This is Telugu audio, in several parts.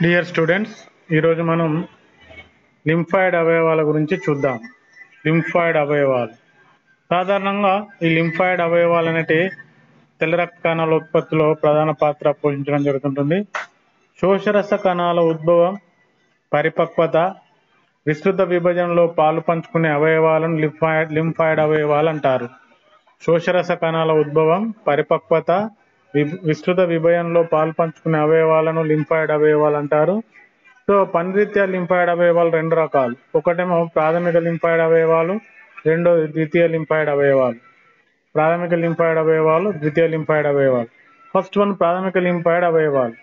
డియర్ స్టూడెంట్స్ ఈరోజు మనం లింఫాయిడ్ అవయవాల గురించి చూద్దాం లింఫాయిడ్ అవయవాలు సాధారణంగా ఈ లింఫాయిడ్ అవయవాలు అనేటి తెల్ల రక్త కణాల ఉత్పత్తిలో ప్రధాన పాత్ర పోషించడం జరుగుతుంటుంది శోషరస కణాల ఉద్భవం పరిపక్వత విస్తృత విభజనలో పాలు పంచుకునే అవయవాలను లింఫాయిడ్ లింఫాయిడ్ అవయవాలు అంటారు శోషరస కణాల ఉద్భవం పరిపక్వత వి- విస్తృత విభజనలో పాలు పంచుకునే అవయవాలను లింఫాయిడ్ అవయవాలు అంటారు సో పనిరీత్యా లింఫాయిడ్ అవయవాలు రెండు రకాలు ఒకటేమో ప్రాథమిక లింఫాయిడ్ అవయవాలు రెండోది ద్వితీయ లింఫాయిడ్ అవయవాలు ప్రాథమిక లింఫాయిడ్ అవయవాలు ద్వితీయ లింఫాయిడ్ అవయవాలు ఫస్ట్ వన్ ప్రాథమిక లింఫాయిడ్ అవయవాలు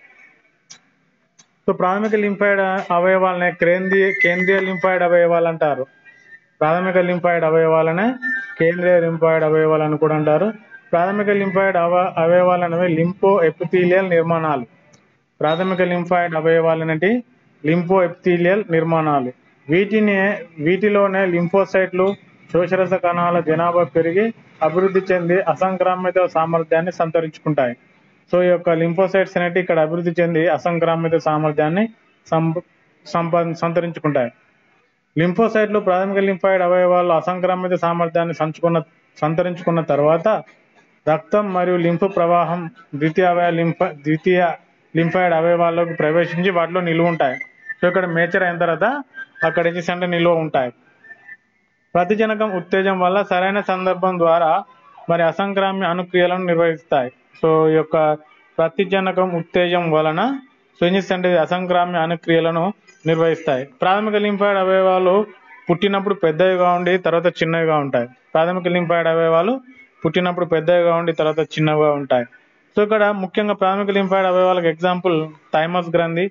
సో ప్రాథమిక లింఫాయిడ్ అవయవాలనే కేంద్రీయ కేంద్రీయ లింఫాయిడ్ అవయవాలు అంటారు ప్రాథమిక లింఫాయిడ్ అవయవాలనే కేంద్రీయ లింఫాయిడ్ అవయవాలు అని కూడా అంటారు ప్రాథమిక లింఫాయిడ్ అవ అవయవాలు అనేవి లింపో ఎపిథీలియల్ నిర్మాణాలు ప్రాథమిక లింఫాయిడ్ అవయవాలు అనేటి లింపో ఎపిథీలియల్ నిర్మాణాలు వీటిని వీటిలోనే లింఫోసైట్లు శోషరస కణాల జనాభా పెరిగి అభివృద్ధి చెంది అసంక్రామిత సామర్థ్యాన్ని సంతరించుకుంటాయి సో ఈ యొక్క లింఫోసైట్స్ అనేవి ఇక్కడ అభివృద్ధి చెంది అసంక్రామిత సామర్థ్యాన్ని సంప సంప సంతరించుకుంటాయి లింఫోసైట్లు ప్రాథమిక లింఫాయిడ్ అవయవాలు అసంక్రామిత సామర్థ్యాన్ని సంచుకున్న సంతరించుకున్న తర్వాత రక్తం మరియు లింఫ్ ప్రవాహం ద్వితీయ అవయ లింఫ ద్వితీయ లింఫాయిడ్ అవయవాల్లోకి ప్రవేశించి వాటిలో నిలువ ఉంటాయి సో ఇక్కడ మేచర్ అయిన తర్వాత అక్కడ ఏం చేసి అంటే నిల్వ ఉంటాయి ప్రతిజనకం ఉత్తేజం వల్ల సరైన సందర్భం ద్వారా మరి అసంక్రామ్య అనుక్రియలను నిర్వహిస్తాయి సో ఈ యొక్క ప్రతిజనకం ఉత్తేజం వలన సో ఏం చేస్తాయి అంటే ఇది అసంక్రామ్య అనుక్రియలను నిర్వహిస్తాయి ప్రాథమిక లింఫాయిడ్ అవయవాలు పుట్టినప్పుడు పెద్దవిగా ఉండి తర్వాత చిన్నవిగా ఉంటాయి ప్రాథమిక లింఫాయిడ్ అవయవాలు పుట్టినప్పుడు పెద్దవిగా ఉండి తర్వాత చిన్నవిగా ఉంటాయి సో ఇక్కడ ముఖ్యంగా ప్రాథమిక లింఫాయిడ్ అవయవాలకు ఎగ్జాంపుల్ థైమస్ గ్రంథి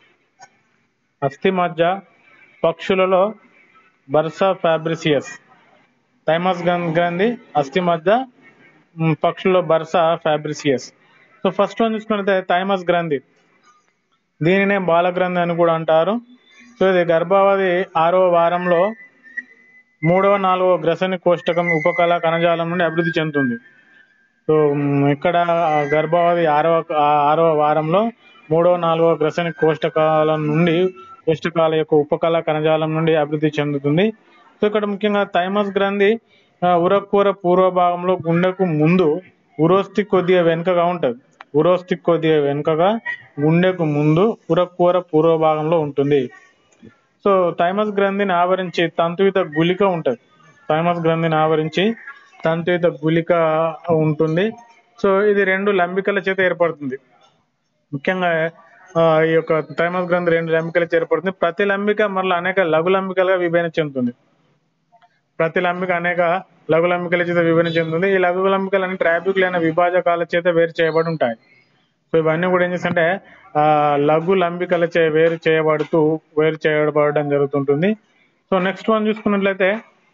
అస్థి మజ్జ పక్షులలో బర్సా ఫ్యాబ్రిసియస్ థైమస్ గ్రం- గ్రంథి అస్థి మధ్య మ్, పక్షుల్లో bursa Fabricius so first one చూసుకున్నట్లయితే థైమస్ గ్రంథి దీనినే బాలగ్రంథి అని కూడా అంటారు సో ఇది గర్భావధి ఆరో వారంలో మూడవ నాలుగవ గ్రసని కోష్టకం ఉపకళ కణజాలం నుండి అభివృద్ధి చెందుతుంది సో మ్, ఇక్కడ ఆ గర్భావధి ఆరవ ఆ- ఆరవ వారంలో మూడవ నాలుగవ గ్రసని కోష్టకాల నుండి కోష్టకాల యొక్క ఉపకళ కణజాలం నుండి అభివృద్ధి చెందుతుంది సో ఇక్కడ ముఖ్యంగా థైమస్ గ్రంథి ఆ, ఉరకూర పూర్వ భాగంలో గుండెకు ముందు ఉరోస్తి కొద్దిగా వెనుకగా ఉంటుంది ఉరోస్తి కొద్దిగా వెనుకగా గుండెకు ముందు ఉరకూర పూర్వ భాగంలో ఉంటుంది సో థైమస్ గ్రంథిని ఆవరించి తంతుయుత గుళిక ఉంటుంది థైమస్ గ్రంథిని ఆవరించి తంతుయుత గుళిక ఉంటుంది సో ఇది రెండు లంబికల చేత ఏర్పడుతుంది ముఖ్యంగా ఆ, ఈ యొక్క థైమస్ గ్రంథి రెండు లంబికల చేత ఏర్పడుతుంది ప్రతి లంబిక మరలా అనేక లఘు లంబికలుగా విభజన చెందుతుంది ప్రతి లంబిక అనేక లఘు లంబికల చేత విభజన చెందుతుంది ఈ లఘు లంబికలన్నీ ట్రాబిక్లైన విభాజకాల చేత వేరు చేయబడి ఉంటాయి సో ఇవన్నీ కూడా ఏం చేస్తుంటే ఆ, లఘు లంబికల చే వేరు చేయబడుతూ వేరు చేయబడడం జరుగుతుంటుంది సో నెక్స్ట్ వన్ చూసుకున్నట్లయితే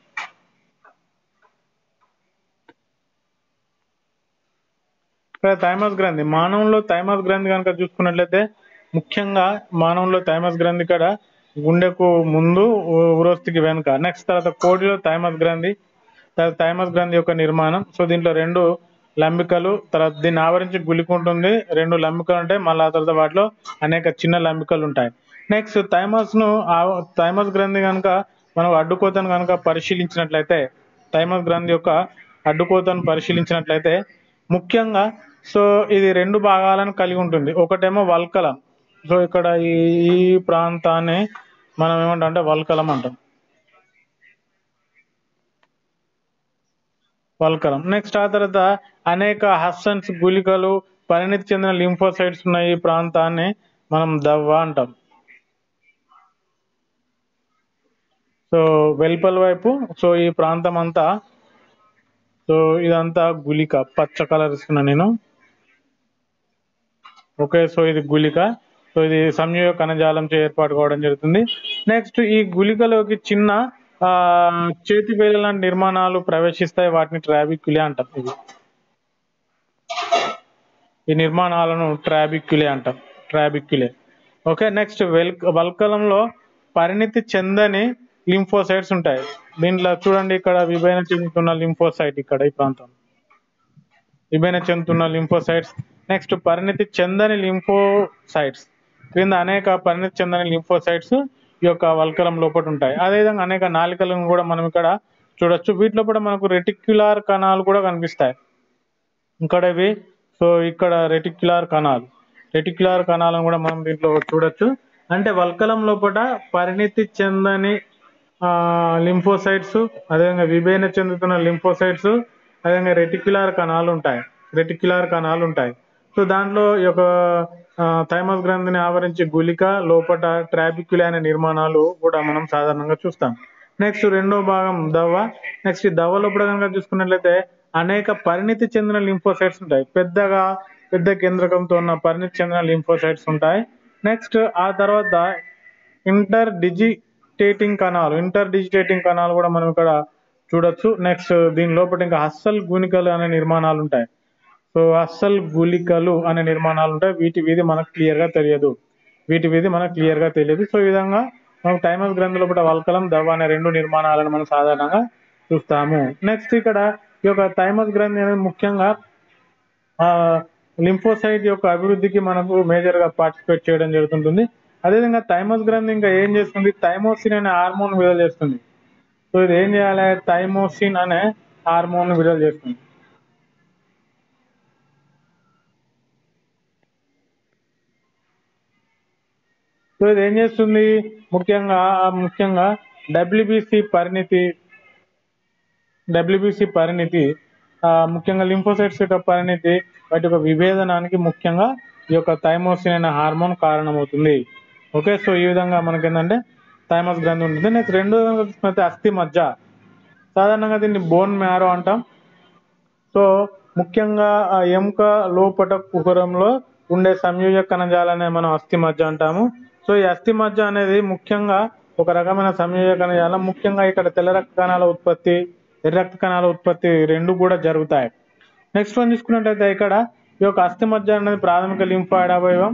ఇక్కడ థైమస్ గ్రంథి మానవుల్లో థైమస్ గ్రంథి కనుక చూసుకున్నట్లయితే ముఖ్యంగా మానవుల్లో థైమస్ గ్రంథి ఇక్కడ గుండెకు ముందు ఉ- ఉరోస్థికి వెనుక నెక్స్ట్ తర్వాత కోడిలో థైమస్ గ్రంథి తర్వాత థైమస్ గ్రంథి యొక్క నిర్మాణం సో దీంట్లో రెండు లంబికలు తర్వాత దీన్ని ఆవరించి గుళిక ఉంటుంది రెండు లంబికలు ఉంటాయి మళ్ళీ ఆ తర్వాత వాటిలో అనేక చిన్న లంబికలు ఉంటాయి నెక్స్ట్ థైమస్ ను ఆ- థైమస్ గ్రంథి కనుక మనం అడ్డుకోతను కనుక పరిశీలించినట్లయితే థైమస్ గ్రంథి యొక్క అడ్డుకోతను పరిశీలించినట్లయితే ముఖ్యంగా సో ఇది రెండు భాగాలను కలిగి ఉంటుంది ఒకటేమో వల్కలం సో ఇక్కడ ఈ ఈ ప్రాంతాన్ని మనం ఏమంటాం అంటే వల్కలం అంటాం వల్కలం నెక్స్ట్ ఆ తర్వాత అనేక హస్సన్స్ గుళికలు పరిణితి చెందిన లింఫోసైట్స్ ఉన్న ఈ ప్రాంతాన్ని మనం దవ్వ అంటాం సో వెల్పల్ వైపు సో ఈ ప్రాంతం అంతా సో ఇదంతా గుళిక పచ్చ కలర్ ఇస్తున్నా నేను ఓకే సో ఇది గుళిక సో ఇది సంయోగ కణజాలం చే ఏర్పాటు కావడం జరుగుతుంది నెక్స్ట్ ఈ గుళికలోకి చిన్న ఆ చేతి వేల లాంటి నిర్మాణాలు ప్రవేశిస్తాయి వాటిని ట్రాబిక్యులే అంటాం ఇవి ఈ నిర్మాణాలను ట్రాబిక్యులే అంటాం ట్రాబిక్యులే ఓకే నెక్స్ట్ వెల్ వల్కలంలో పరిణితి చెందని లింఫోసైట్స్ ఉంటాయి దీంట్లో చూడండి ఇక్కడ విభజన చెందుతున్న లింఫోసైట్ ఇక్కడ ఈ ప్రాంతం విభజన చెందుతున్న లింఫోసైట్స్ నెక్స్ట్ పరిణితి చెందని లింఫోసైట్స్ క్రింద అనేక పరిణతి చెందని లింఫోసైట్స్ ఈ యొక్క వల్కలం లోపల ఉంటాయి అదేవిధంగా అనేక నాలికలను కూడా మనం ఇక్కడ చూడొచ్చు వీటిలో కూడా మనకు రెటిక్యులార్ కణాలు కూడా కనిపిస్తాయి ఇక్కడ ఇవి సో ఇక్కడ రెటిక్యులార్ కణాలు రెటిక్యులార్ కణాలను కూడా మనం దీంట్లో చూడొచ్చు అంటే వల్కలం లోపల పరిణితి చెందని లింఫోసైట్స్ అదేవిధంగా విభజన చెందుతున్న లింఫోసైట్స్ అదేవిధంగా రెటిక్యులార్ కణాలు ఉంటాయి రెటిక్యులార్ కణాలు ఉంటాయి సో దాంట్లో ఈ యొక్క థైమస్ గ్రంథిని ఆవరించి గులిక లోపట ట్రాబిక్యులే అనే నిర్మాణాలు కూడా మనం సాధారణంగా చూస్తాం నెక్స్ట్ రెండో భాగం దవ్వ నెక్స్ట్ ఈ దవ్వ లోపల కనుక చూసుకున్నట్లయితే అనేక పరిణితి చెందిన లింఫోసైట్స్ ఉంటాయి పెద్దగా పెద్ద కేంద్రకంతో ఉన్న పరిణితి చెందిన లింఫోసైట్స్ ఉంటాయి నెక్స్ట్ ఆ తర్వాత ఇంటర్ డిజిటేటింగ్ కణాలు ఇంటర్ డిజిటేటింగ్ కణాలు కూడా మనం ఇక్కడ చూడొచ్చు నెక్స్ట్ దీని లోపల ఇంకా అస్సల్ గుణికలు అనే నిర్మాణాలు ఉంటాయి సో అస్సల్ గుళికలు అనే నిర్మాణాలు ఉంటాయి వీటి విధి మనకు క్లియర్ గా తెలియదు వీటి విధి మనకు క్లియర్ గా తెలియదు సో ఈ విధంగా మనం టైమస్ గ్రంథి లోపల వల్కలం దవ్వ అనే రెండు నిర్మాణాలను మనం సాధారణంగా చూస్తాము నెక్స్ట్ ఇక్కడ ఈ యొక్క థైమస్ గ్రంథి అనేది ముఖ్యంగా ఆ లింఫోసైట్ యొక్క అభివృద్ధికి మనకు మేజర్ గా పార్టిసిపేట్ చేయడం జరుగుతుంటుంది అదేవిధంగా థైమస్ గ్రంథి ఇంకా ఏం చేస్తుంది థైమోసిన్ అనే హార్మోన్ విడుదల చేస్తుంది సో ఇది ఏం చేయాలి థైమోసిన్ అనే హార్మోన్ విడుదల చేస్తుంది సో ఇది ఏం చేస్తుంది ముఖ్యంగా ముఖ్యంగా డబ్ల్యూబిసి పరిణితి డబ్ల్యూబిసి పరిణితి ఆ, ముఖ్యంగా లింఫోసైట్స్ యొక్క పరిణితి వాటి యొక్క విభేదనానికి ముఖ్యంగా ఈ యొక్క థైమోసిన్ అనే హార్మోన్ కారణమవుతుంది ఓకే సో ఈ విధంగా మనకి ఏంటంటే థైమస్ గ్రంథి ఉంటుంది నెక్స్ట్ రెండో విధంగా చూసుకున్నట్లయితే అస్థి మజ్జ సాధారణంగా దీన్ని బోన్ మ్యారో అంటాం సో ముఖ్యంగా ఆ ఎముక లోపట కుహరంలో ఉండే సంయోజక కణజాలనే మనం అస్థి మజ్జ అంటాము సో ఈ అస్థి మజ్జ అనేది ముఖ్యంగా ఒక రకమైన సంయోజక కణజాలం ముఖ్యంగా ఇక్కడ తెల్ల రక్త కణాల ఉత్పత్తి ఎర్ర రక్త కణాల ఉత్పత్తి రెండు కూడా జరుగుతాయి నెక్స్ట్ వన్ చూసుకున్నట్టయితే ఇక్కడ ఈ యొక్క అస్థి మజ్జ అనేది ప్రాథమిక లింఫాయిడ్ అవయవం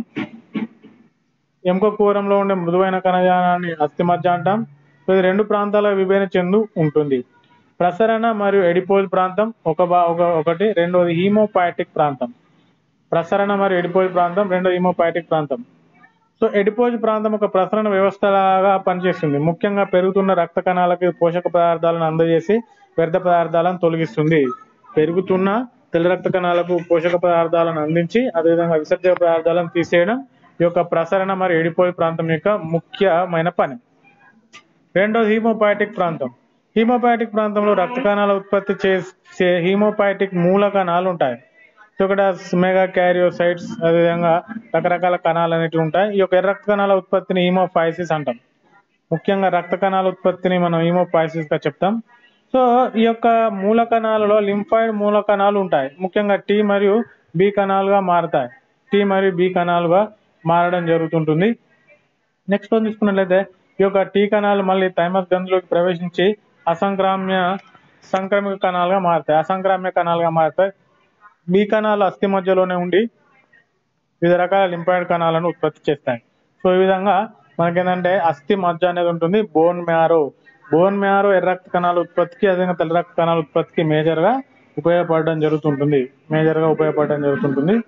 ఎముక కూరంలో ఉండే మృదువైన కణజాలాన్ని అస్థి మజ్జ అంటాం సో ఇది రెండు ప్రాంతాల విభజన చెందు ఉంటుంది ప్రసరణ మరియు ఎడిపోజ్ ప్రాంతం ఒక బా ఒక ఒకటి రెండోది హీమోపాటిక్ ప్రాంతం ప్రసరణ మరియు ఎడిపోజ్ ప్రాంతం రెండో హీమోపాటిక్ ప్రాంతం సో ఎడిపోజ్ ప్రాంతం ఒక ప్రసరణ వ్యవస్థలాగా పనిచేస్తుంది ముఖ్యంగా పెరుగుతున్న రక్త కణాలకి పోషక పదార్థాలను అందజేసి వ్యర్థ పదార్థాలను తొలగిస్తుంది పెరుగుతున్న తెల్ల రక్త కణాలకు పోషక పదార్థాలను అందించి అదేవిధంగా విసర్జక పదార్థాలను తీసేయడం ఈ యొక్క ప్రసరణ మరియు ఎడిపోజ్ ప్రాంతం యొక్క ముఖ్యమైన పని రెండోది హీమోపాటిక్ ప్రాంతం హీమోపాటిక్ ప్రాంతంలో రక్త కణాల ఉత్పత్తి చేసే హీమోపాటిక్ మూల కణాలు ఉంటాయి సో ఇక్కడ మెగా క్యారియోసైట్స్ అదేవిధంగా రకరకాల కణాలు అనేటివి ఉంటాయి ఈ యొక్క ఎర్ర రక్త కణాల ఉత్పత్తిని హీమోఫైసిస్ అంటాం ముఖ్యంగా రక్త కణాల ఉత్పత్తిని మనం హీమోఫైసిస్ గా చెప్తాం సో ఈ యొక్క మూల కణాలలో లింఫాయిడ్ మూల కణాలు ఉంటాయి ముఖ్యంగా టీ మరియు బి కణాలుగా మారుతాయి టీ మరియు బి కణాలుగా మారడం జరుగుతుంటుంది నెక్స్ట్ వన్ తీసుకున్నట్లయితే ఈ యొక్క టీ కణాలు మళ్ళీ థైమస్ గ్రంథిలోకి ప్రవేశించి అసంక్రామ్య సంక్రమిక కణాలుగా మారుతాయి అసంక్రామ్య కణాలుగా మారుతాయి బి కణాలు అస్థి మధ్యలోనే ఉండి వివిధ రకాల లింఫాయిడ్ కణాలను ఉత్పత్తి చేస్తాయి సో ఈ విధంగా మనకేంటంటే అస్థి మజ్జ అనేది ఉంటుంది బోన్ మ్యారో బోన్ మ్యారో ఎర్ర రక్త కణాల ఉత్పత్తికి అదేవిధంగా తెల్ల రక్త కణాల ఉత్పత్తికి మేజర్ గా ఉపయోగపడడం జరుగుతుంటుంది మేజర్ గా ఉపయోగపడడం జరుగుతుంటుంది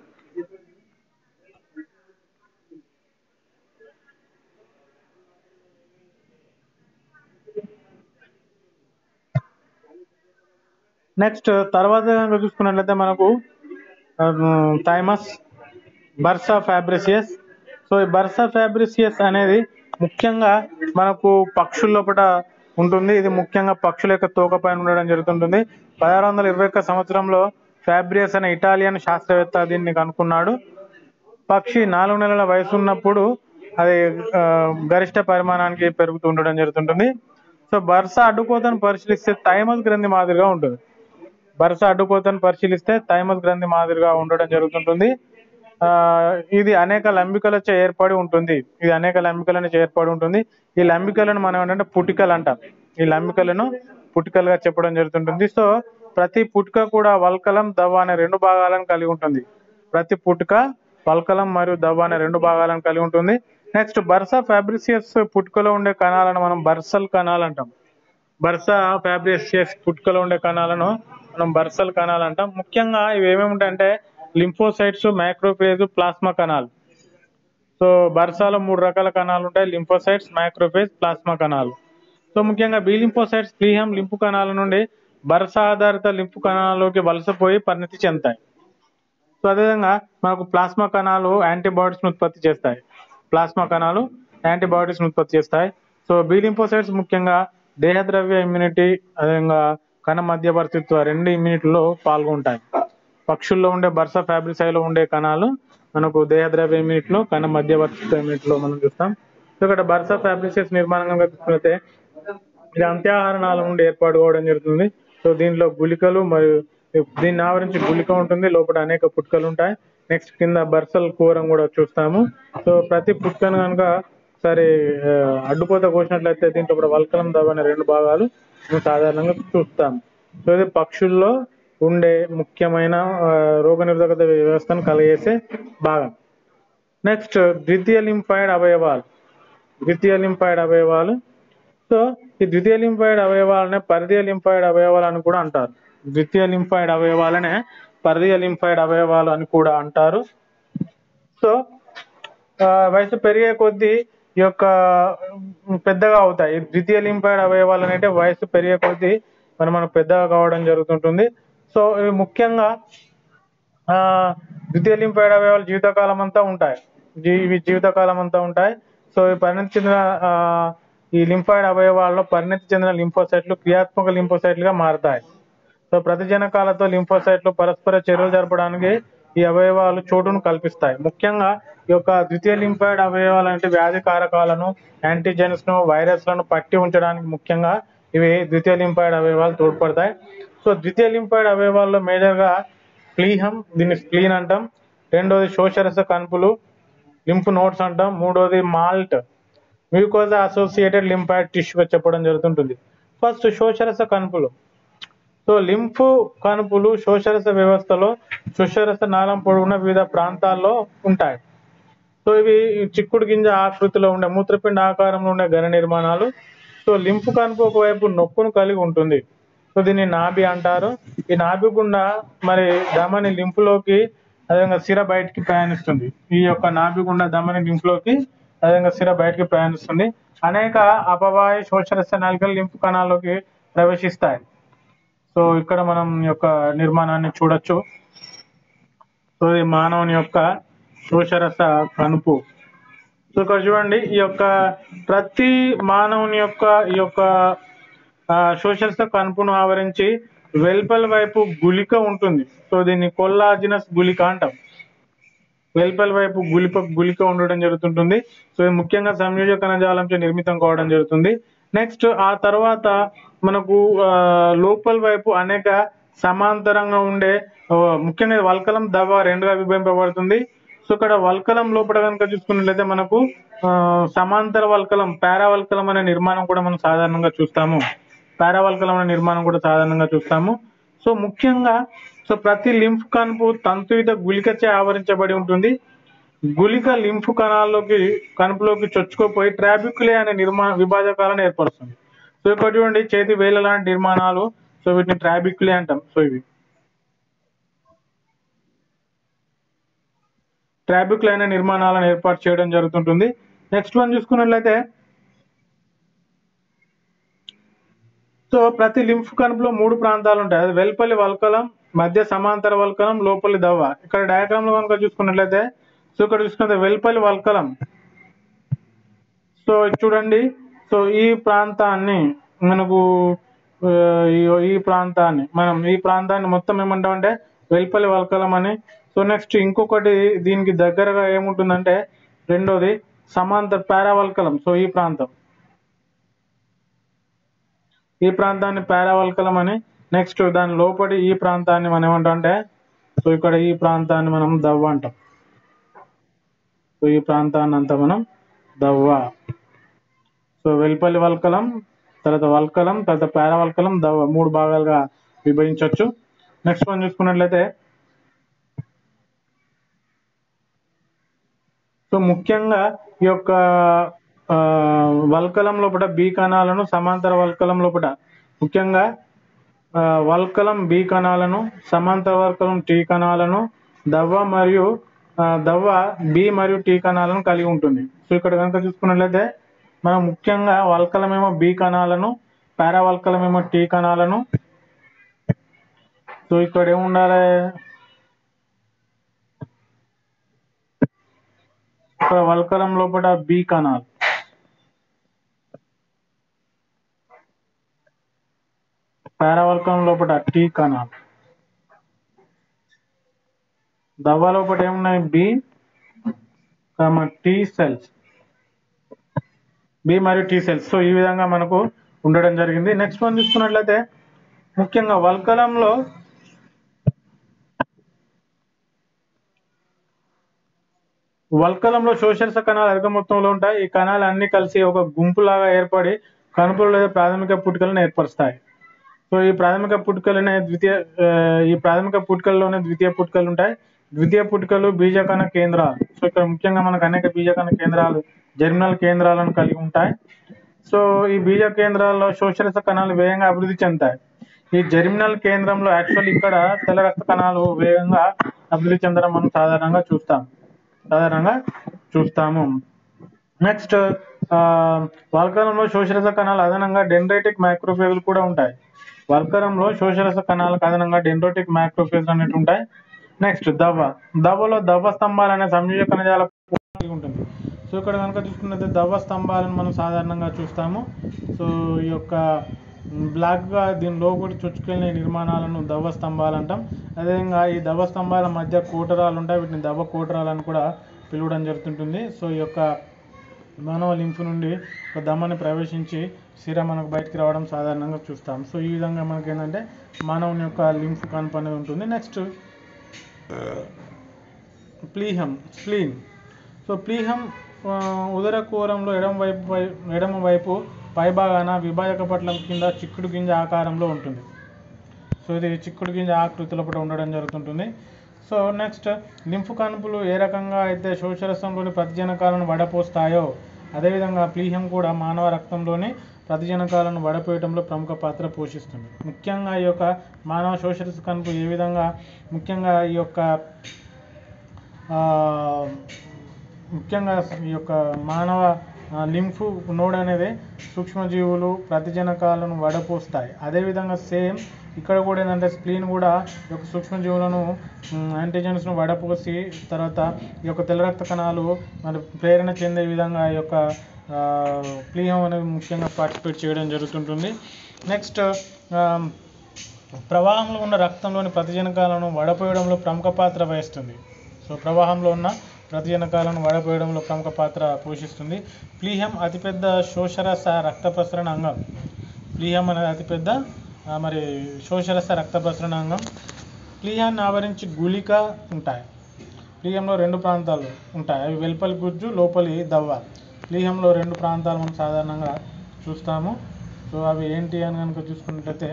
నెక్స్ట్ తర్వాత కనుక చూసుకున్నట్లయితే మనకు థైమస్ బర్సా ఫ్యాబ్రిసియస్ సో ఈ బర్సా ఫ్యాబ్రిసియస్ అనేది ముఖ్యంగా మనకు పక్షుల లోపల ఉంటుంది ఇది ముఖ్యంగా పక్షుల యొక్క తోక పైన ఉండడం జరుగుతుంటుంది పదహారు వందల ఇరవై ఒక్క సంవత్సరంలో ఫ్యాబ్రియస్ అనే ఇటాలియన్ శాస్త్రవేత్త దీన్ని కనుక్కున్నాడు పక్షి నాలుగు నెలల వయసు ఉన్నప్పుడు అది ఆ, గరిష్ట పరిమాణానికి పెరుగుతూ ఉండడం జరుగుతుంటుంది సో బర్స అడ్డుకోతను పరిశీలిస్తే థైమస్ గ్రంథి మాదిరిగా ఉంటుంది బర్స అడ్డుకోతను పరిశీలిస్తే థైమస్ గ్రంథి మాదిరిగా ఉండడం జరుగుతుంటుంది ఆ ఇది అనేక లంబికలచే ఏర్పడి ఉంటుంది ఇది అనేక లంబికల నుంచి ఏర్పడి ఉంటుంది ఈ లంబికలను మనం ఏంటంటే పుటికలు అంటాం ఈ లంబికలను పుటికలుగా చెప్పడం జరుగుతుంటుంది సో ప్రతి పుటిక కూడా వల్కలం దవ్వ అనే రెండు భాగాలను కలిగి ఉంటుంది ప్రతి పుటిక వల్కలం మరియు దవ్వ అనే రెండు భాగాలను కలిగి ఉంటుంది నెక్స్ట్ బర్సా ఫ్యాబ్రిసియస్ పుట్టుకలో ఉండే కణాలను మనం బర్సల్ కణాలు అంటాం బర్సా ఫ్యాబ్రిసియస్ పుట్టుకలో ఉండే కణాలను మనం బర్సల్ కణాలు అంటాం ముఖ్యంగా ఇవి ఏమేమి ఉంటాయంటే లింఫోసైట్స్ మైక్రోఫేజ్ ప్లాస్మా కణాలు సో బర్సాలో మూడు రకాల కణాలు ఉంటాయి లింఫోసైట్స్ మైక్రోఫేజ్ ప్లాస్మా కణాలు సో ముఖ్యంగా బి లింఫోసైట్స్ ప్లీహం లింపు కణాల నుండి బర్స ఆధారిత లింపు కణాలలోకి వలసపోయి పరిణతి చెందుతాయి సో అదేవిధంగా మనకు ప్లాస్మా కణాలు యాంటీబాడీస్ ఉత్పత్తి చేస్తాయి ప్లాస్మా కణాలు యాంటీబాడీస్ ఉత్పత్తి చేస్తాయి సో బి లింఫోసైట్స్ ముఖ్యంగా దేహద్రవ్య ఇమ్యూనిటీ అదేవిధంగా కణ మధ్యవర్తిత్వ రెండు ఇమ్యూనిటీలో పాల్గొంటాయి పక్షుల్లో ఉండే బర్స ఫ్యాబ్రిసైలో ఉండే కణాలు మనకు దేహద్రవ్య ఇమ్యూనిటీలో కణ మధ్యవర్తిత్వ ఇమ్యూనిటీలో మనం చూస్తాం సో ఇక్కడ బర్స ఫ్యాబ్రిసైస్ నిర్మాణం కనుక చూసుకుంటే ఇది అంత్యాహార నాళం నుండి ఏర్పాటు కావడం జరుగుతుంది సో దీనిలో గుళికలు మరియు దీన్ని ఆవరించి గుళిక ఉంటుంది లోపల అనేక పుట్టుకలు ఉంటాయి నెక్స్ట్ కింద బర్సల్ కూరం కూడా చూస్తాము సో ప్రతి పుట్టుకను కనుక సరే ఆ, అడ్డుపోత కోసినట్లయితే దీంట్లో కూడా వల్కలం దవ అనే రెండు భాగాలు మనం సాధారణంగా చూస్తాం సో ఇది పక్షుల్లో ఉండే ముఖ్యమైన రోగ నిరోధకత వ్యవస్థను కలిగేసే భాగం నెక్స్ట్ ద్వితీయ లింఫాయిడ్ అవయవాలు ద్వితీయ లింఫాయిడ్ అవయవాలు సో ఈ ద్వితీయ లింఫాయిడ్ అవయవాలనే పరిధీయ లింఫాయిడ్ అవయవాలు అని కూడా అంటారు ద్వితీయ లింఫాయిడ్ అవయవాలనే పరిధీయ లింఫాయిడ్ అవయవాలు అని కూడా అంటారు సో ఆ, వయసు పెరిగే కొద్దీ ఈ యొక్క ఉమ్, పెద్దగా అవుతాయి ఈ ద్వితీయ లింఫాయిడ్ అవయవాలు అంటే వయసు పెరిగే కొద్దీ మనం మనం పెద్దగా కావడం జరుగుతుంటుంది సో ఇవి ముఖ్యంగా ఆ ద్వితీయ లింఫాయిడ్ అవయవాలు జీవితకాలం అంతా ఉంటాయి జీ- ఇవి జీవితకాలం అంతా ఉంటాయి సో ఈ పరిణతి చెందిన ఆ, ఈ లింఫాయిడ్ అవయవాల్లో పరిణతి చెందిన లింఫోసైట్లు క్రియాత్మక లింఫోసైట్లుగా మారతాయి సో ప్రతిజనకాలతో లింఫోసైట్లు పరస్పర చర్యలు జరపడానికి ఈ అవయవాలు చోటును కల్పిస్తాయి ముఖ్యంగా ఈ యొక్క ద్వితీయ లింఫాయిడ్ అవయవాలు అంటే వ్యాధి కారకాలను యాంటీజెన్స్ ను వైరస్లను పట్టి ఉంచడానికి ముఖ్యంగా ఇవి ద్వితీయ లింఫాయిడ్ అవయవాలు తోడ్పడతాయి సో ద్వితీయ లింఫాయిడ్ అవయవాల్లో మేజర్ గా ప్లీహం దీన్ని స్ప్లీన్ అంటాం రెండోది శోషరస కణుపులు లింఫ్ నోట్స్ అంటాం మూడోది మాల్ట్ మ్యూకోజా అసోసియేటెడ్ లింఫాయిడ్ టిష్యూగా చెప్పడం జరుగుతుంటుంది ఫస్ట్ శోషరస కణుపులు సో లింఫ్ కణుపులు శోషరస వ్యవస్థలో శోషరస నాళం పొడవున వివిధ ప్రాంతాల్లో ఉంటాయి సో ఇవి చిక్కుడు గింజ ఆకృతిలో ఉండే మూత్రపిండ ఆకారంలో ఉండే ఘన నిర్మాణాలు సో లింఫ్ కణుపు ఒకవైపు నొప్పును కలిగి ఉంటుంది సో దీన్ని నాభి అంటారు ఈ నాభి గుండా మరి దమని లింఫ్లోకి అదేవిధంగా సిర బయటికి ప్రయాణిస్తుంది ఈ యొక్క నాభి గుండా దమని లింఫ్లోకి అదేవిధంగా సిర బయటికి ప్రయాణిస్తుంది అనేక అపవాయ శోషరస నాళికలు లింఫ్ కణాల్లోకి ప్రవేశిస్తాయి సో ఇక్కడ మనం ఈ యొక్క నిర్మాణాన్ని చూడొచ్చు సో ఇది మానవుని యొక్క శోషరస కనుపు సో ఇక్కడ చూడండి ఈ యొక్క ప్రతి మానవుని యొక్క ఈ యొక్క ఆ, శోషరస కనుపును ఆవరించి వెల్పల వైపు గుళిక ఉంటుంది సో దీన్ని కొల్లాజినస్ గుళిక అంటాం వెల్పల వైపు గులిప గుళిక ఉండడం జరుగుతుంటుంది సో ఇది ముఖ్యంగా సంయోజక కణజాలంచే నిర్మితం కావడం జరుగుతుంది నెక్స్ట్ ఆ తర్వాత మనకు ఆ, లోపల వైపు అనేక సమాంతరంగా ఉండే ఆ, ముఖ్యంగా ఇది వల్కలం దవ రెండుగా విభజింపబడుతుంది సో ఇక్కడ వల్కలం లోపల కనుక చూసుకున్నట్లయితే మనకు ఆ, సమాంతర వల్కలం పారావల్కలం అనే నిర్మాణం కూడా మనం సాధారణంగా చూస్తాము పారావల్కలం అనే నిర్మాణం కూడా సాధారణంగా చూస్తాము సో ముఖ్యంగా సో ప్రతి లింఫ్ కణుపు తంతుయుత గుళికచే ఆవరించబడి ఉంటుంది గుళిక లింఫ్ కణాల్లోకి కణుపులోకి చొచ్చుకోపోయి ట్రాబిక్యులే అనే నిర్మాణ విభాజకాలను ఏర్పరుస్తుంది సో ఇక్కడ చూడండి చేతి వేల లాంటి నిర్మాణాలు సో వీటిని ట్రాబిక్యులే అంటాం సో ఇవి ట్రాబిక్యులే అనే నిర్మాణాలను ఏర్పాటు చేయడం జరుగుతుంటుంది నెక్స్ట్ వన్ చూసుకున్నట్లయితే సో ప్రతి లింఫ్ కణుపులో మూడు ప్రాంతాలు ఉంటాయి అది వెల్పల్లి వల్కలం మధ్య సమాంతర వల్కలం లోపలి దవ్వ ఇక్కడ డయాగ్రామ్ లో కనుక చూసుకున్నట్లయితే సో ఇక్కడ చూసుకుంటే వెల్పల్లి వల్కలం సో ఇది చూడండి సో ఈ ప్రాంతాన్ని మనకు ఆ, ఈ- ఈ ప్రాంతాన్ని మనం ఈ ప్రాంతాన్ని మొత్తం ఏమంటామంటే వెల్పల్లి వల్కలం అని సో నెక్స్ట్ ఇంకొకటి దీనికి దగ్గరగా ఏముంటుందంటే రెండోది సమాంతర పారావల్కలం సో ఈ ప్రాంతం ఈ ప్రాంతాన్ని పారావల్కలం అని నెక్స్ట్ దాని లోపలి ఈ ప్రాంతాన్ని మనం ఏమంటాం అంటే సో ఇక్కడ ఈ ప్రాంతాన్ని మనం దవ్వ అంటాం సో ఈ ప్రాంతాన్ని అంతా మనం దవ్వ సో వెల్పల్లి వల్కలం తర్వాత వల్కలం తర్వాత పారావల్కలం దవ్వ మూడు భాగాలుగా విభజించవచ్చు నెక్స్ట్ మనం చూసుకున్నట్లయితే సో ముఖ్యంగా ఈ యొక్క ఆ, వల్కలం లోపల బి కణాలను సమాంతర వల్కలం లోపల ముఖ్యంగా ఆ, వల్కలం బి కణాలను సమాంతర వల్కలం టి కణాలను దవ్వ మరియు ఆ, దవ్వ బి మరియు టీ కణాలను కలిగి ఉంటుంది సో ఇక్కడ కనుక చూసుకున్నట్లయితే మనం ముఖ్యంగా వల్కలమేమో బి కణాలను పారావల్కలమేమో టీ కణాలను సో ఇక్కడ ఏముండాలి ఇక్కడ వల్కలం లోపల బి కణాలు పారావల్కలం లోపల టీ కణాలు దవ్వ లోపల ఏమున్నాయి బి టీ సెల్స్ బి మరియు టీ సెల్స్ సో ఈ విధంగా మనకు ఉండడం జరిగింది నెక్స్ట్ వన్ చూసుకున్నట్లయితే ముఖ్యంగా వల్కలంలో వల్కలంలో శోషరస కణాలు అధిక మొత్తంలో ఉంటాయి ఈ కణాలు అన్ని కలిసి ఒక గుంపులాగా ఏర్పడి కణుపులు లేదా ప్రాథమిక పుట్టుకలను ఏర్పరుస్తాయి సో ఈ ప్రాథమిక పుట్టుకలనే ద్వితీయ ఆ, ఈ ప్రాథమిక పుట్టుకల్లోనే ద్వితీయ పుట్టుకలు ఉంటాయి ద్వితీయ పుట్టుకలు బీజకణ కేంద్రాలు సో ఇక్కడ ముఖ్యంగా మనకు అనేక బీజకణ కేంద్రాలు జర్మినల్ కేంద్రాలను కలిగి ఉంటాయి సో ఈ బీజ కేంద్రాల్లో శోషరస కణాలు వేగంగా అభివృద్ధి చెందుతాయి ఈ జర్మినల్ కేంద్రంలో యాక్చువల్ ఇక్కడ తెల్ల రక్త కణాలు వేగంగా అభివృద్ధి చెందడం మనం సాధారణంగా చూస్తాం సాధారణంగా చూస్తాము నెక్స్ట్ వాల్కరంలో శోషరస కణాలు అదనంగా డెండ్రైటిక్ మైక్రోఫేజ్లు కూడా ఉంటాయి వల్కరంలో శోషరస కణాలకు అదనంగా డెండ్రోటిక్ మైక్రోఫేజ్ అనేవి ఉంటాయి నెక్స్ట్ దవ్వ దవ్వలో దవ్వ స్తంభాలు అనే సంయోజక కణజాల కలిగి ఉంటుంది సో ఇక్కడ కనుక చూసుకున్నట్లయితే దవ్వ స్తంభాలను మనం సాధారణంగా చూస్తాము సో ఈ యొక్క బ్లాక్గా దీని లోపలి చొచ్చుకెళ్ళిన నిర్మాణాలను దవ్వ స్తంభాలు అంటాం అదేవిధంగా ఈ దవ్వ స్తంభాల మధ్య కోటరాలు ఉంటాయి వీటిని దవ్వ కోటరాలను కూడా పిలవడం జరుగుతుంటుంది సో ఈ యొక్క మానవ లింఫ్ నుండి ఒక దమ్మని ప్రవేశించి సిర మనకు బయటికి రావడం సాధారణంగా చూస్తాం సో ఈ విధంగా మనకి ఏంటంటే మానవుని యొక్క లింఫ్ కనుప అనేది ఉంటుంది నెక్స్ట్ ప్లీహం స్ప్లీన్ సో ప్లీహం ఆ, ఉదర కూరంలో ఎడమ వైపు వై- ఎడమ వైపు పైభాగాన విభాజక పట్లం కింద చిక్కుడు గింజ ఆకారంలో ఉంటుంది సో ఇది చిక్కుడు గింజ ఆకృతిలో కూడా ఉండడం జరుగుతుంటుంది సో నెక్స్ట్ లింఫ్ కణుపులు ఏ రకంగా అయితే శోషరసంలోని ప్రతిజనకాలను వడపోస్తాయో అదేవిధంగా ప్లీహం కూడా మానవ రక్తంలోని ప్రతిజనకాలను వడపోయటంలో ప్రముఖ పాత్ర పోషిస్తుంది ముఖ్యంగా ఈ యొక్క మానవ శోషరస కణుపు ఏ విధంగా ముఖ్యంగా ఈ యొక్క ఆ, ముఖ్యంగా ఈ యొక్క మానవ ఆ, లింఫ్ నోడ్ అనేది సూక్ష్మజీవులు ప్రతిజనకాలను వడపోస్తాయి అదేవిధంగా సేమ్ ఇక్కడ కూడా ఏంటంటే స్ప్లీన్ కూడా ఈ యొక్క సూక్ష్మజీవులను యాంటీజెన్స్ను వడపోసి తర్వాత ఈ యొక్క తెల్ల రక్త కణాలు మరి ప్రేరణ చెందే విధంగా ఈ యొక్క ఆ, ప్లీహం అనేది ముఖ్యంగా పార్టిసిపేట్ చేయడం జరుగుతుంటుంది నెక్స్ట్ ప్రవాహంలో ఉన్న రక్తంలోని ప్రతిజనకాలను వడపోయడంలో ప్రముఖ పాత్ర వహిస్తుంది సో ప్రవాహంలో ఉన్న ప్రతిజనకాలను వడపోయడంలో ప్రముఖ పాత్ర పోషిస్తుంది ప్లీహం అతిపెద్ద శోషరస రక్త ప్రసరణ అంగం ప్లీహం అనేది అతిపెద్ద ఆ, మరి శోషరస రక్త ప్రసరణ అంగం ప్లీహాన్ని ఆవరించి గుళిక ఉంటాయి ప్లీహంలో రెండు ప్రాంతాలు ఉంటాయి అవి వెలుపలి గుజ్జు లోపలి దవ్వ ప్లీహంలో రెండు ప్రాంతాలు మనం సాధారణంగా చూస్తాము సో అవి ఏంటి అని కనుక చూసుకున్నట్లయితే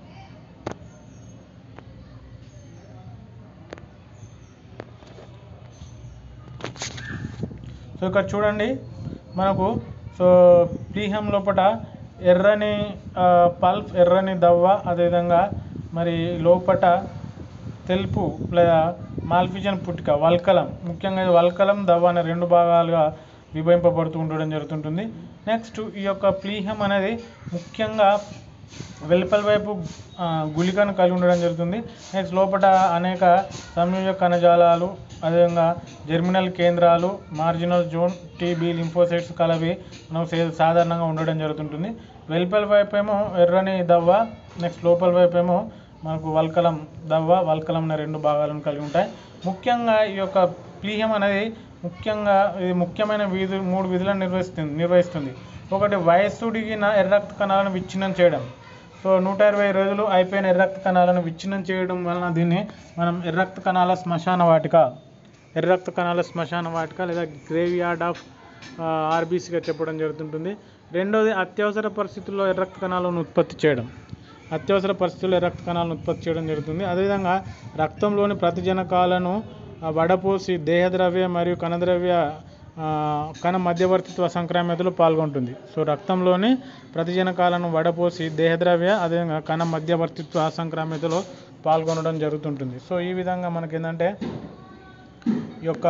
సో ఇక్కడ చూడండి మనకు సో ప్లీహం లోపల ఎర్రని ఆ, పల్ప్ ఎర్రని దవ్వ అదేవిధంగా మరి లోపట తెలుపు లేదా మాల్ఫిజన్ పుట్టిక వల్కలం ముఖ్యంగా ఇది వల్కలం దవ్వ అనే రెండు భాగాలుగా విభజింపబడుతూ ఉండడం జరుగుతుంటుంది నెక్స్ట్ ఈ యొక్క ప్లీహం అనేది ముఖ్యంగా వెలుపల వైపు ఆ, గుళికను కలిగి ఉండడం జరుగుతుంది నెక్స్ట్ లోపల అనేక సంయోజక కణజాలాలు అదేవిధంగా జెర్మినల్ కేంద్రాలు మార్జినల్ జోన్ టీబీ లింఫోసైట్స్ కలవి మనకు సే- సాధారణంగా ఉండడం జరుగుతుంటుంది వెలుపల వైపు ఏమో ఎర్రని దవ్వ నెక్స్ట్ లోపల వైపు ఏమో మనకు వల్కలం దవ్వ వల్కలం అనే రెండు భాగాలను కలిగి ఉంటాయి ముఖ్యంగా ఈ యొక్క ప్లీహం అనేది ముఖ్యంగా ఇది ముఖ్యమైన విధులు మూడు విధులను నిర్వహిస్తుంది నిర్వహిస్తుంది ఒకటి వయస్సుడిగిన ఎర్ర రక్త కణాలను విచ్ఛిన్నం చేయడం సో నూట ఇరవై రోజులు అయిపోయిన ఎర్ర రక్త కణాలను విచ్ఛిన్నం చేయడం వలన దీన్ని మనం ఎర్ర రక్త కణాల శ్మశాన వాటిక ఎర్ర రక్త కణాల శ్మశాన వాటిక లేదా గ్రేవ్ యార్డ్ ఆఫ్ ఆర్బీసీగా చెప్పడం జరుగుతుంటుంది రెండోది అత్యవసర పరిస్థితుల్లో ఎర్ర రక్త కణాలను ఉత్పత్తి చేయడం అత్యవసర పరిస్థితుల్లో ఎర్ర రక్త కణాలను ఉత్పత్తి చేయడం జరుగుతుంది అదేవిధంగా రక్తంలోని ప్రతిజనకాలను ఆ, వడపోసి దేహద్రవ్య మరియు కణద్రవ్య ఆ, కణ మధ్యవర్తిత్వ సంక్రామ్యతలో పాల్గొంటుంది సో రక్తంలోని ప్రతిజనకాలను వడపోసి దేహద్రవ్య అదేవిధంగా కణ మధ్యవర్తిత్వ సంక్రామ్యతలో పాల్గొనడం జరుగుతుంటుంది సో ఈ విధంగా మనకి ఏంటంటే ఈ యొక్క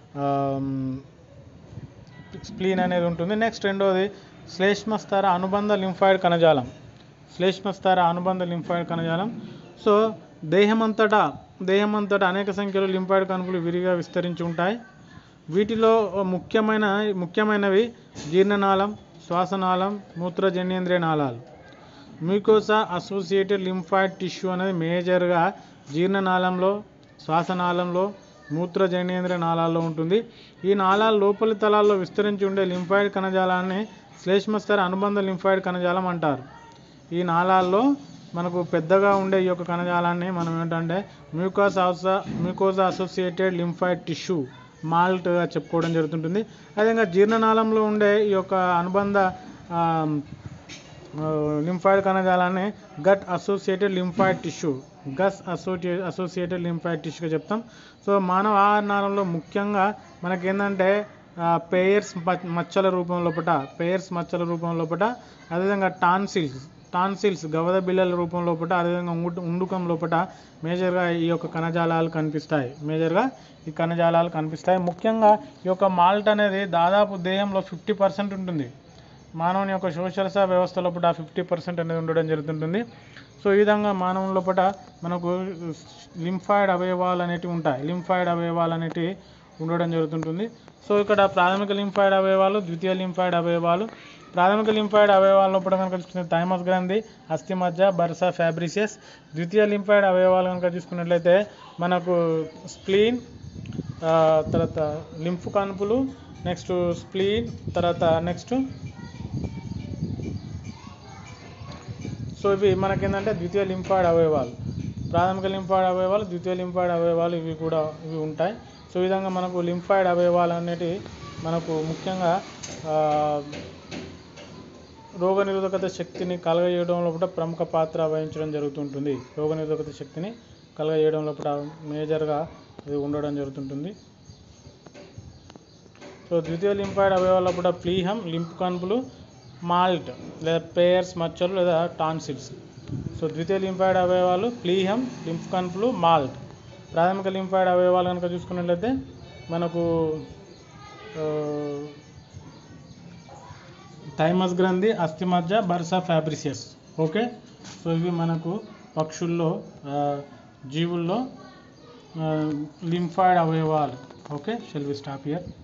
స్ప్లీన్ అనేది ఉంటుంది నెక్స్ట్ రెండోది శ్లేష్మస్తర అనుబంధ లింఫాయిడ్ కణజాలం శ్లేష్మస్తర అనుబంధ లింఫాయిడ్ కణజాలం సో దేహమంతటా దేహమంతటా అనేక సంఖ్యలో లింఫాయిడ్ కణుపులు విరిగా విస్తరించి ఉంటాయి వీటిలో ముఖ్యమైన ముఖ్యమైనవి జీర్ణనాళం శ్వాసనాళం మూత్రజన్యేంద్రియ నాళాలు మ్యూకోసా అసోసియేటెడ్ లింఫాయిడ్ టిష్యూ అనేది మేజర్గా జీర్ణనాళంలో శ్వాసనాళంలో మూత్రజన్యేంద్రియ నాళాల్లో ఉంటుంది ఈ నాళాల లోపలి తలాల్లో విస్తరించి ఉండే లింఫాయిడ్ కణజాలాన్ని శ్లేష్మస్తర అనుబంధ లింఫాయిడ్ కణజాలం అంటారు ఈ నాళాల్లో మనకు పెద్దగా ఉండే ఈ యొక్క కణజాలాన్ని మనం ఏంటంటే మ్యూకాస్ ఆసా మ్యూకోజా అసోసియేటెడ్ లింఫాయిడ్ టిష్యూ మాల్ట్గా చెప్పుకోవడం జరుగుతుంటుంది అదేవిధంగా జీర్ణనాళంలో ఉండే ఈ యొక్క అనుబంధ ఆ, ఆ, లింఫాయిడ్ కణజాలాన్ని గట్ అసోసియేటెడ్ లింఫాయిడ్ టిష్యూ గస్ అసోసియే అసోసియేటెడ్ లింఫాయిడ్ టిష్యూగా చెప్తాం సో మానవ ఆహార నాళంలో ముఖ్యంగా మనకేంటంటే పేయర్స్ మచ్చల రూపం లోపట పేయర్స్ మచ్చల రూపం లోపట అదేవిధంగా టాన్సిల్స్ టాన్సిల్స్ గవద బిళ్ళల రూపం లోపట అదేవిధంగా ఉండు ఉండుకం లోపట మేజర్గా ఈ యొక్క కణజాలాలు కనిపిస్తాయి మేజర్గా ఈ కణజాలాలు కనిపిస్తాయి ముఖ్యంగా ఈ యొక్క మాల్ట్ అనేది దాదాపు దేహంలో ఫిఫ్టీ పర్సెంట్ ఉంటుంది మానవుని యొక్క శోషరస వ్యవస్థ లోపల ఫిఫ్టీ పర్సెంట్ అనేది ఉండడం జరుగుతుంటుంది సో ఈ విధంగా మానవుని లోపల మనకు లింఫాయిడ్ అవయవాలు అనేటివి ఉంటాయి లింఫాయిడ్ అవయవాలు అనేటివి ఉండడం జరుగుతుంటుంది సో ఇక్కడ ప్రాథమిక లింఫాయిడ్ అవయవాలు ద్వితీయ లింఫాయిడ్ అవయవాలు ప్రాథమిక లింఫాయిడ్ అవయవాల లోపల కనుక చూసుకుంటే థైమస్ గ్రంథి అస్థి మజ్జ బర్సా ఫ్యాబ్రిసియస్ ద్వితీయ లింఫాయిడ్ అవయవాలు కనుక చూసుకున్నట్లయితే మనకు స్ప్లీన్ ఆ, తర్వాత లింఫ్ కణుపులు నెక్స్ట్ స్ప్లీన్ తర్వాత నెక్స్ట్ సో ఇవి మనకేంటంటే ద్వితీయ లింఫాయిడ్ అవయవాలు ప్రాథమిక లింఫాయిడ్ అవయవాలు ద్వితీయ లింఫాయిడ్ అవయవాలు ఇవి కూడా ఇవి ఉంటాయి సో ఈ విధంగా మనకు లింఫాయిడ్ అవయవాలు అనేటివి మనకు ముఖ్యంగా ఆ, రోగనిరోధకత శక్తిని కలగజేయడం లోపల ప్రముఖ పాత్ర వహించడం జరుగుతుంటుంది రోగనిరోధకత శక్తిని కలగజేయడం లోపల మేజర్గా ఇది ఉండడం జరుగుతుంటుంది సో ద్వితీయ లింఫాయిడ్ అవయవాల లోపల ప్లీహం లింఫ్ కణుపులు మాల్ట్ లేదా పేయర్స్ మచ్చలు లేదా టాన్సిల్స్ సో ద్వితీయ లింఫాయిడ్ అవయవాలు ప్లీహం లింఫ్ కణుపులు మాల్ట్ ప్రాథమిక లింఫాయిడ్ అవయవాలు కనుక చూసుకున్నట్లయితే మనకు ఆ, థైమస్ గ్రంథి అస్థిమజ్జ బర్సా ఫ్యాబ్రిసియస్ ఓకే సో ఇవి మనకు పక్షుల్లో ఆ, జీవుల్లో లింఫాయిడ్ అవయవాలు okay shall we stop here